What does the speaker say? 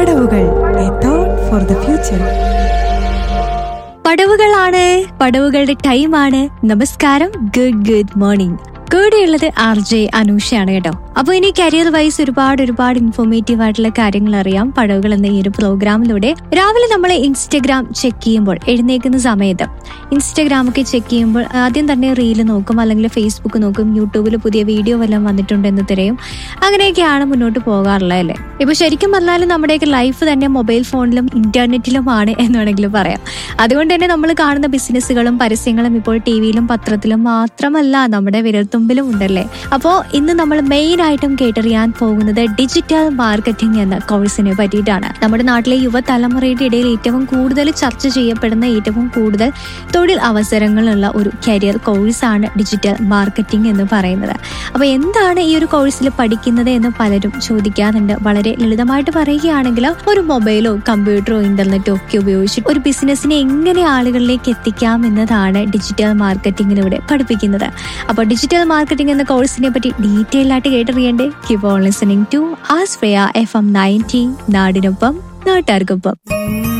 പടവുകൾ a thought for the future പടവുകളാണ് പടവുകളുടെ ടൈമാണ് നമസ്കാരം ഗുഡ് ഗുഡ് മോർണിംഗ് കൂടെയുള്ളത് ആർ ജെ അനൂഷയാണ് കേട്ടോ അപ്പൊ ഇനി കരിയർ വൈസ് ഒരുപാട് ഒരുപാട് ഇൻഫോർമേറ്റീവ് ആയിട്ടുള്ള കാര്യങ്ങൾ അറിയാം പടവുകൾ എന്ന ഈ ഒരു പ്രോഗ്രാമിലൂടെ രാവിലെ നമ്മൾ ഇൻസ്റ്റഗ്രാം ചെക്ക് ചെയ്യുമ്പോൾ എഴുന്നേക്കുന്ന സമയത്ത് ഇൻസ്റ്റഗ്രാം ഒക്കെ ചെക്ക് ചെയ്യുമ്പോൾ ആദ്യം തന്നെ റീല് നോക്കും അല്ലെങ്കിൽ ഫേസ്ബുക്ക് നോക്കും യൂട്യൂബിൽ പുതിയ വീഡിയോ വല്ലതും വന്നിട്ടുണ്ടെന്ന് തിരയും അങ്ങനെയൊക്കെയാണ് മുന്നോട്ട് പോകാറുള്ളത് അല്ലേ ഇപ്പൊ ശരിക്കും പറഞ്ഞാലും നമ്മുടെയൊക്കെ ലൈഫ് തന്നെ മൊബൈൽ ഫോണിലും ഇന്റർനെറ്റിലുമാണ് എന്ന് വേണമെങ്കിൽ പറയാം അതുകൊണ്ട് തന്നെ നമ്മൾ കാണുന്ന ബിസിനസ്സുകളും പരസ്യങ്ങളും ഇപ്പോൾ ടി വിയിലും പത്രത്തിലും മാത്രമല്ല നമ്മുടെ വിരൽത്തുമ്പിലും ഉണ്ടല്ലേ അപ്പോൾ ഇന്ന് നമ്മൾ മെയിൻ ആയിട്ടും കേട്ടറിയാൻ പോകുന്നത് ഡിജിറ്റൽ മാർക്കറ്റിംഗ് എന്ന കോഴ്സിനെ പറ്റിയിട്ടാണ് നമ്മുടെ നാട്ടിലെ യുവതലമുറയുടെ ഇടയിൽ ഏറ്റവും കൂടുതൽ ചർച്ച ചെയ്യപ്പെടുന്ന ഏറ്റവും കൂടുതൽ തൊഴിൽ അവസരങ്ങളുള്ള ഒരു കരിയർ കോഴ്സാണ് ഡിജിറ്റൽ മാർക്കറ്റിംഗ് എന്ന് പറയുന്നത് അപ്പോൾ എന്താണ് ഈ ഒരു കോഴ്സിൽ പഠിക്കുന്നത് എന്ന് പലരും ചോദിക്കാറുണ്ട് വളരെ ലളിതമായിട്ട് പറയുകയാണെങ്കിൽ ഒരു മൊബൈലോ കമ്പ്യൂട്ടറോ ഇന്റർനെറ്റോ ഒക്കെ ഉപയോഗിച്ചിട്ട് ഒരു ബിസിനസ്സിനെ എങ്ങനെ ആളുകളിലേക്ക് എത്തിക്കാം എന്നതാണ് ഡിജിറ്റൽ മാർക്കറ്റിംഗിലൂടെ പഠിപ്പിക്കുന്നത് അപ്പോൾ ഡിജിറ്റൽ മാർക്കറ്റിംഗ് എന്ന കോഴ്സിനെ പറ്റി ഡീറ്റെയിൽ ആയിട്ട് കേട്ടറിയണ്ടേ കീപ് ഓൺ ലിസണിംഗ് ടു ആസ്ഫ്രയ എഫ് എം നയൻറ്റി നാടിനൊപ്പം നാട്ടുകാർക്കൊപ്പം